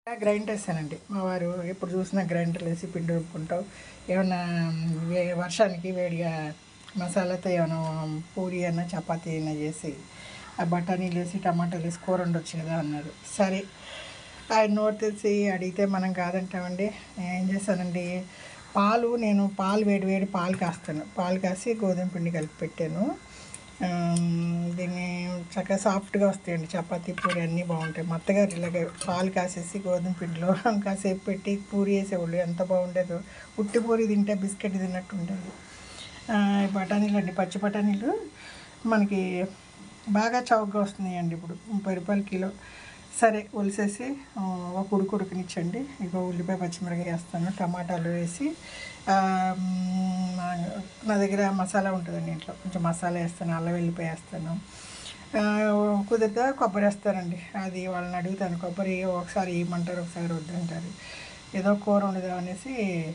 grinder వేసానండి మా వారు ఎప్పుడు చూసినా గ్రైండర్లు వేసి పిండి రుబ్బుకుంటాం ఏమన్నా వే వర్షానికి వేడిగా మసాలాతో ఏమైనా పూరి అన్న చపాతీ అయినా చేసి ఆ బఠానీలు వేసి టమాటాలు వేసి కూర ఉండొచ్చు కదా అన్నారు సరే ఆయన నోరు తెలిసి అడిగితే మనం కాదంటామండి ఏం చేశానండి పాలు నేను పాలు వేడి వేడి పాలు కాస్తాను పాలు కాసి గోధుమ పిండి కలిపి పెట్టాను ఆమ్, దీన్ని చక్కగా సాఫ్ట్గా వస్తాయండి చపాతీ పూరి అన్నీ బాగుంటాయి మా అత్తగారు ఇలాగే పాలు కాసేసి గోధుమ పిండిలో కాసేపు పెట్టి పూరి వేసేవాళ్ళు ఎంత బాగుండేదో ఉట్టి పూరి తింటే బిస్కెట్ తిన్నట్టు ఉండేది ఆ, ఈ బఠానీలు అండి పచ్చి బఠానీలు మనకి బాగా చౌకగా వస్తున్నాయండి ఇప్పుడు ముప్పై రూపాయల కిలో సరే ఒలిసేసి ఆ, ఒక ఉడుకు ఉడకనిచ్చండి ఇక ఉల్లిపాయ పచ్చిమిరకాయ వేస్తాను టమాటాలు వేసి ఆ, మ్, నా దగ్గర మసాలా ఉంటుందండి ఇంట్లో కొంచెం మసాలా వేస్తాను అల్లం వెల్లిపాయ వేస్తాను ఆ, కుదిరితే కొబ్బరి వేస్తానండి అది వాళ్ళని అడుగుతాను కొబ్బరి ఒకసారి ఇవ్వమంటారు ఒకసారి వద్దంటారు ఏదో కూర ఉండదు అనేసి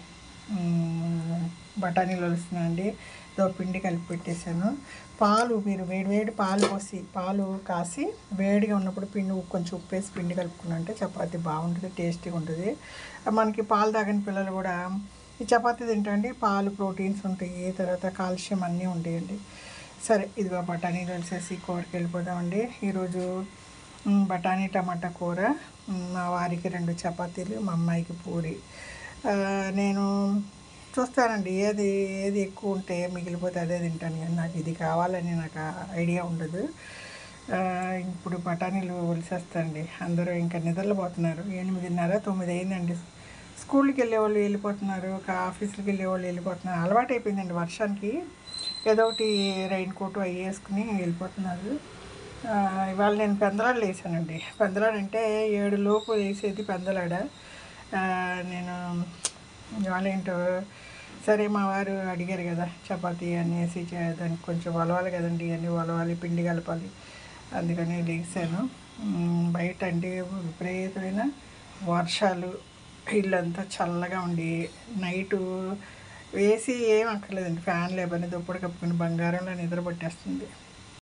మ్, బఠానీలు వలుస్తున్నానండి దో పిండి కలిపి పెట్టేశాను పాలు మీరు వేడి వేడి పాలు పోసి పాలు కాసి వేడిగా ఉన్నప్పుడు పిండి ఉప్పు- కొంచెం ఉప్పు వేసి పిండి కలుపుకున్నంటే చపాతీ బాగుంటుంది టేస్టీగా ఉంటుంది మనకి పాలు తాగని పిల్లలు కూడా ఈ చపాతీ తింటండి పాలు ప్రోటీన్స్ ఉంటాయి తర్వాత కాల్షియం అన్నీ ఉంటాయండి సరే ఇదిగో బఠానీలు వేసేసి కూరకి వెళ్ళిపోదామండి ఈరోజు మ్, బఠానీ టమాటా కూర మ్, మా వారికి రెండు చపాతీలు మా అమ్మాయికి పూరి ఆ, నేను చూస్తానండి ఏది ఏది ఎక్కువ ఉంటే మిగిలిపోతే అదే తింటాను కానీ నాకు ఇది కావాలని నాకు ఐడియా ఉండదు ఆ, ఇప్పుడు బఠానీలు ఒలిసేస్తాండి అందరూ ఇంకా నిద్రపోతున్నారు ఎనిమిదిన్నర తొమ్మిది అయిందండి స్కూల్కి వెళ్ళే వాళ్ళు వెళ్ళిపోతున్నారు ఒక ఆఫీసులకి వెళ్ళే వాళ్ళు వెళ్ళిపోతున్నారు అలవాటు అయిపోయిందండి వర్షానికి ఏదో ఒకటి రెయిన్ కోట్ అవి వేసుకుని వెళ్ళిపోతున్నారు ఆ, ఇవాళ నేను పెందలాడు వేసానండి పెందలాడు అంటే ఏడు లోపు వేసేది పెందలాడ ఆ, నేను ఇవాళ ఏంటో సరే మా వారు అడిగారు కదా చపాతీ అనేసి చే- దానికి కొంచెం వలవాలి కదండి అన్నీ వలవాలి పిండి కలపాలి అందుకని లేచాను మ్, బయట అంటే విపరీతమైన వర్షాలు ఇల్లంతా చల్లగా ఉండి నైటు వేసి ఏం అక్కర్లేదండి ఫ్యాన్ లేపని దుప్పటి కప్పుకుని బంగారంలో నిద్ర పట్టేస్తుంది